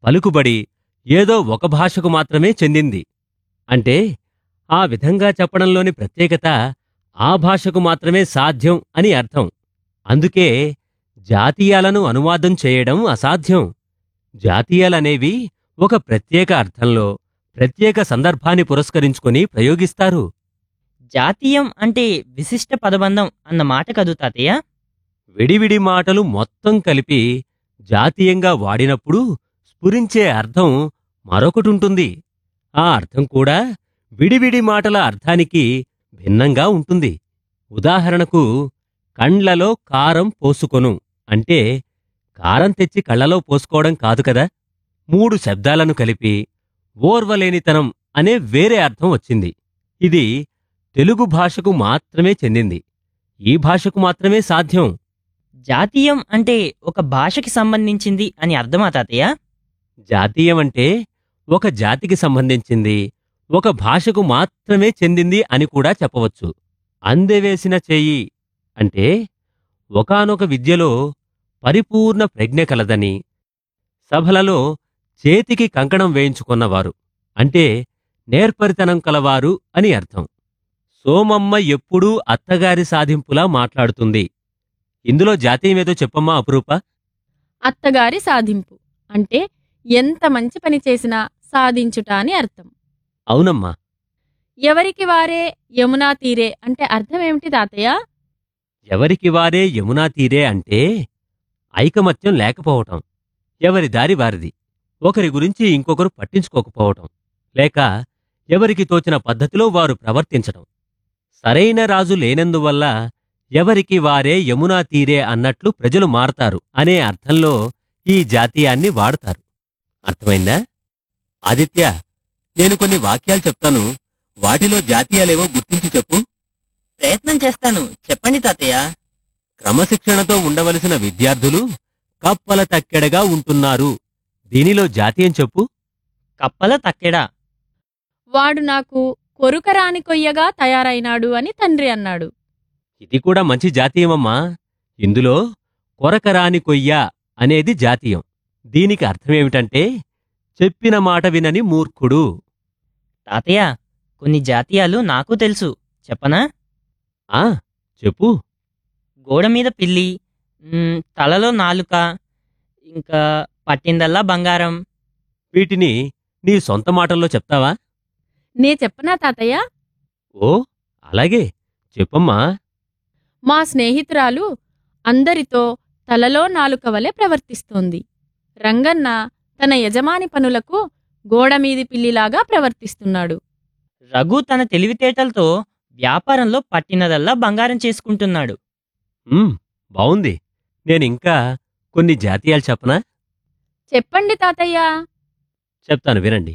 పలుకుబడి ఏదో ఒక భాషకు మాత్రమే చెందింది అంటే ఆ విధంగా చెప్పడంలోని ప్రత్యేకత ఆ భాషకు మాత్రమే సాధ్యం అని అర్థం అందుకే జాతీయాలను అనువాదం చేయడం అసాధ్యం జాతీయాలనేవి ఒక ప్రత్యేక అర్థంలో ప్రత్యేక సందర్భాన్ని పురస్కరించుకొని ప్రయోగిస్తారు జాతీయం అంటే విశిష్ట పదబంధం అన్న మాట కదూ తాతయ్య విడివిడి మాటలు మొత్తం కలిపి జాతీయంగా వాడినప్పుడు స్ఫురించే అర్థం మరొకటుంటుంది ఆ అర్థం కూడా విడివిడి మాటల అర్థానికి భిన్నంగా ఉంటుంది ఉదాహరణకు కండ్లలో కారం పోసుకొను అంటే కారం తెచ్చి కళ్ళలో పోసుకోవడం కాదు కదా మూడు శబ్దాలను కలిపి ఓర్వలేనితనం అనే వేరే అర్థం వచ్చింది ఇది తెలుగు భాషకు మాత్రమే చెందింది ఈ భాషకు మాత్రమే సాధ్యం జాతీయం అంటే ఒక భాషకి సంబంధించింది అని అర్థమా తాతయ్య జాతీయం అంటే ఒక జాతికి సంబంధించింది ఒక భాషకు మాత్రమే చెందింది అని కూడా చెప్పవచ్చు అందెవేసిన చెయ్యి అంటే ఒకానొక విద్యలో పరిపూర్ణ ప్రజ్ఞ కలదని సభలలో చేతికి కంకణం వేయించుకున్నవారు అంటే నేర్పరితనం కలవారు అని అర్థం సోమమ్మ ఎప్పుడూ అత్తగారి సాధింపులా మాట్లాడుతుంది ఇందులో జాతీయమేదో చెప్పమ్మా అపురూప అత్తగారి సాధింపు అంటే ఎంత మంచి పని చేసినా సాధించుట అని అర్థం అవునమ్మా ఎవరికి వారే యమునా తీరే అంటే అర్థమేమిటి తాతయ్య ఎవరికి వారే యమునా తీరే అంటే ఐకమత్యం లేకపోవటం ఎవరి దారి వారిది ఒకరి గురించి ఇంకొకరు పట్టించుకోకపోవటం లేక ఎవరికి తోచిన పద్ధతిలో వారు ప్రవర్తించటం సరైన రాజు లేనందువల్ల ఎవరికి వారే యమునా తీరే అన్నట్లు ప్రజలు మారతారు అనే అర్థంలో ఈ జాతీయాన్ని వాడతారు అర్థమైందా ఆదిత్య నేను కొన్ని వాక్యాలు చెప్తాను వాటిలో జాతీయాలేవో గుర్తించి చెప్పు ప్రయత్నం చేస్తాను చెప్పండి తాతయ్య క్రమశిక్షణతో ఉండవలసిన విద్యార్థులు కప్పల తక్కెడగా ఉంటున్నారు దీనిలో జాతీయం చెప్పు కప్పల తక్కెడా వాడు నాకు కొరుకరాని కొయ్యగా తయారైనాడు అని తండ్రి అన్నాడు ఇది కూడా మంచి జాతీయమమ్మా ఇందులో కొరకరాని కొయ్య అనేది జాతీయం దీనికి అర్థమేమిటంటే చెప్పిన మాట వినని మూర్ఖుడు తాతయ్య కొన్ని జాతీయాలు నాకు తెలుసు చెప్పనా ఆ చెప్పు గోడ మీద పిల్లి మ్, తలలో నాలుక ఇంకా పట్టిందల్లా బంగారం వీటిని నీ సొంత మాటల్లో చెప్తావా నే చెప్పనా తాతయ్య ఓ అలాగే చెప్పమ్మా మా స్నేహితురాలు అందరితో తలలో నాలుక వలె ప్రవర్తిస్తోంది రంగన్న తన యజమాని పనులకు గోడమీది పిల్లిలాగా ప్రవర్తిస్తున్నాడు రఘు తన తెలివితేటలతో వ్యాపారంలో పట్టినదల్లా బంగారం చేసుకుంటున్నాడు ఉమ్, బావుంది నేనింకా కొన్ని జాతీయాలు చెప్పనా చెప్పండి తాతయ్య చెప్తాను వినండి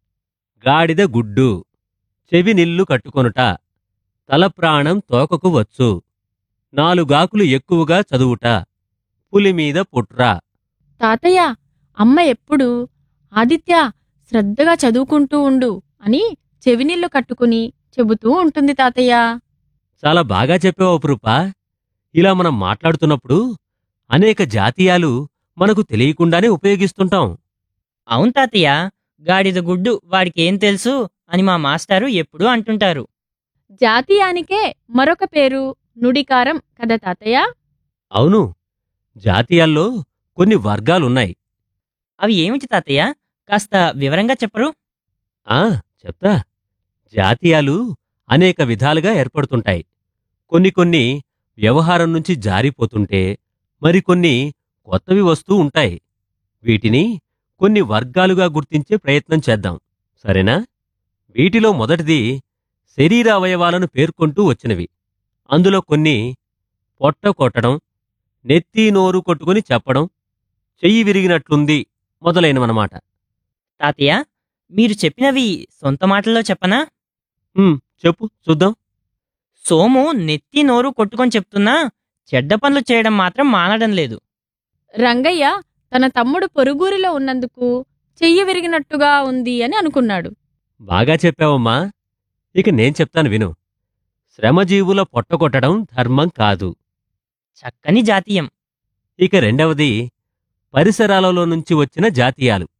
గాడిద గుడ్డు చెవి నిల్లు కట్టుకొనుట తల ప్రాణం తోకకు వచ్చు నాలుగాకులు ఎక్కువగా చదువుట పులి మీద పుట్ర తాతయ్య అమ్మ ఎప్పుడు ఆదిత్య శ్రద్ధగా చదువుకుంటూ ఉండు అని చెవినీళ్లు కట్టుకుని చెబుతూ ఉంటుంది తాతయ్య చాలా బాగా చెప్పావు అపురూప ఇలా మనం మాట్లాడుతున్నప్పుడు అనేక జాతీయాలు మనకు తెలియకుండానే ఉపయోగిస్తుంటాం అవును తాతయ్య గాడిద గుడ్డు వాడికి ఏం తెలుసు అని మా మాస్టారు ఎప్పుడూ అంటుంటారు జాతీయానికే మరొక పేరు నుడికారం కదా తాతయ్య అవును జాతీయాల్లో కొన్ని వర్గాలున్నాయి అవి ఏమిటి తాతయ్య కాస్త వివరంగా చెప్పరు ఆ చెప్తా జాతీయాలు అనేక విధాలుగా ఏర్పడుతుంటాయి కొన్ని కొన్ని వ్యవహారం నుంచి జారిపోతుంటే మరికొన్ని కొత్తవి వస్తూ ఉంటాయి వీటిని కొన్ని వర్గాలుగా గుర్తించే ప్రయత్నం చేద్దాం సరేనా వీటిలో మొదటిది శరీర అవయవాలను పేర్కొంటూ వచ్చినవి అందులో కొన్ని పొట్ట కొట్టడం నెత్తి నోరు కొట్టుకుని చెప్పడం చెయ్యి విరిగినట్లుంది మొదలైనవన్నమాట తాతయ్య మీరు చెప్పినవి సొంత మాటల్లో చెప్పనా ఉమ్, చెప్పు చూద్దాం సోము నెత్తి నోరు కొట్టుకొని చెప్తున్నా చెడ్డ పనులు చేయడం మాత్రం మానడం లేదు రంగయ్య తన తమ్ముడు పొరుగురిలో ఉన్నందుకు చెయ్యి విరిగినట్టుగా ఉంది అని అనుకున్నాడు బాగా చెప్పావమ్మా ఇక నేను చెప్తాను విను శ్రమజీవుల పొట్టకొట్టడం ధర్మం కాదు చక్కని జాతీయం ఇక రెండవది పరిసరాలలో నుంచి వచ్చిన జాతీయాలు